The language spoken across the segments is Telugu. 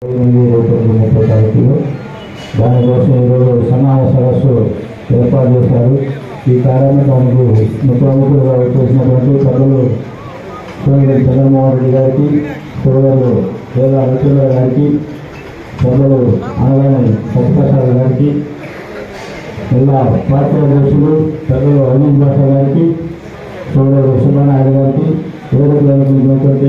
ఎనిమిది రేపు ముప్పై తారీఖులో దానికోసం ఈరోజు సన్నాహ సదస్సు ఏర్పాటు చేశారు ఈ కార్యక్రమానికి ముఖ్య అతిథులుగా వచ్చేసినటువంటి పెద్దలు సోదరుడు చంద్రమోహన్ రెడ్డి గారికి సోదరులు వేద రవిచంద్ర గారికి పెద్దలు అనగాని సత్యప్రసాద్ గారికి జిల్లా పార్టీ అధ్యక్షులు పెద్దలు అనిల్ భాష గారికి సోదరుడు సుబ్రహ్మణ్య గారికి వేదిక నిర్వహించినటువంటి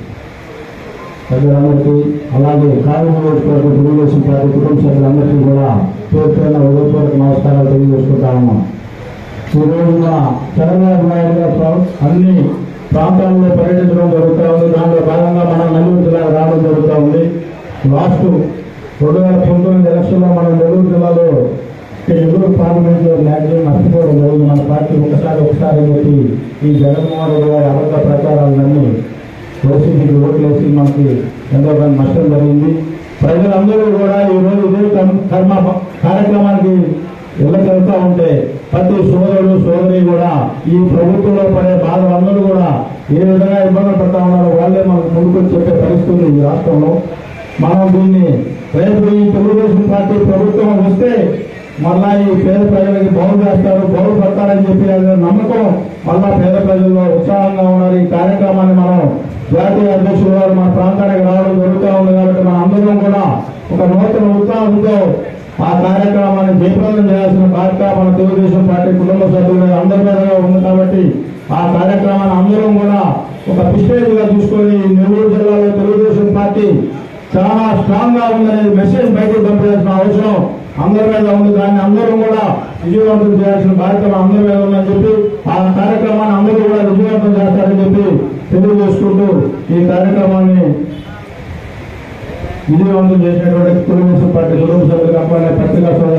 పెద్దలందరికీ అలాగే కార్యనిర్వహించిన తెలుగుదేశం పార్టీ కుటుంబ సభ్యులందరికీ కూడా పేరు పేరున హృదయపూర్వక నమస్కారాలు తెలియజేసుకుంటా ఉన్నాం ఈ రోజున చంద్రబాబు నాయుడు గారు ప్ర- అన్ని ప్రాంతాల్లో పర్యటించడం జరుగుతూ ఉంది దాంట్లో భాగంగా మన నెల్లూరు జిల్లాకు రావడం జరుగుతూ ఉంది లాస్ట్ రెండు వేల పంతొమ్మిది ఎలక్షన్లో మన నెల్లూరు జిల్లాలో ఈ నెల్లూరు పార్లమెంట్ మ్యాక్సిమం నష్టపోవడం జరిగింది మన పార్టీ ఒకసారి ఒకసారి అని చెప్పి ఈ జగన్మోహన్ రెడ్డి గారి అబద్ధ ప్రచారాలన్నీ వైసీపీకి ఓట్లేసి మనకి ఎంతో కొంత నష్టం జరిగింది ప్రజలందరూ కూడా ఈ రోజు ఇదే కర్మ కర్మ కార్యక్రమానికి ఇళ్ళకెళ్తా ఉంటే ప్రతి సోదరుడు సోదరి కూడా ఈ ప్రభుత్వంలో పడే బాధలందరూ కూడా ఏ విధంగా ఇబ్బందులు పడతా ఉన్నారో వాళ్ళే మనకు ముందుకు చెప్పే పరిస్థితి ఉంది ఈ రాష్ట్రంలో మనం దీన్ని రేపు ఈ తెలుగుదేశం పార్టీ ప్రభుత్వం వస్తే మళ్ళా ఈ పేద ప్రజలకి బాగు చేస్తారు బాగుపడతారని చెప్పి అనే నమ్మకం మళ్ళా పేద ప్రజల్లో ఉత్సాహంగా ఉన్నారు ఈ కార్యక్రమాన్ని మనం జాతీయ అధ్యక్షులు వారు మన ప్రాంతానికి రావడం జరుగుతూ ఉంది కాబట్టి మన అందరం కూడా ఒక నూతన ఉత్సాహంతో ఆ కార్యక్రమాన్ని జయప్రదం చేయాల్సిన బాధ్యత మన తెలుగుదేశం పార్టీ కుటుంబ సభ్యులు అందరి మీద ఉంది కాబట్టి ఆ కార్యక్రమాన్ని అందరం కూడా ఒక పిస్టేజ్ గా చూసుకొని ఈ నెల్లూరు జిల్లాలో తెలుగుదేశం పార్టీ చాలా స్ట్రాంగ్ గా ఉందనే మెసేజ్ బయటకు పంపించాల్సిన అవసరం అందరి మీద ఉంది దాన్ని అందరూ కూడా విజయవంతం చేయాల్సిన బాధ్యత అందరి మీద ఉందని చెప్పి ఆ కార్యక్రమాన్ని అందరూ కూడా విజయవంతం చేస్తారని చెప్పి తెలియజేసుకుంటూ ఈ కార్యక్రమాన్ని విజయవంతం చేసినటువంటి తెలుగుదేశం పార్టీ కుటుంబ సభ్యులకు అప్పాలే పత్రికా సోదరులకు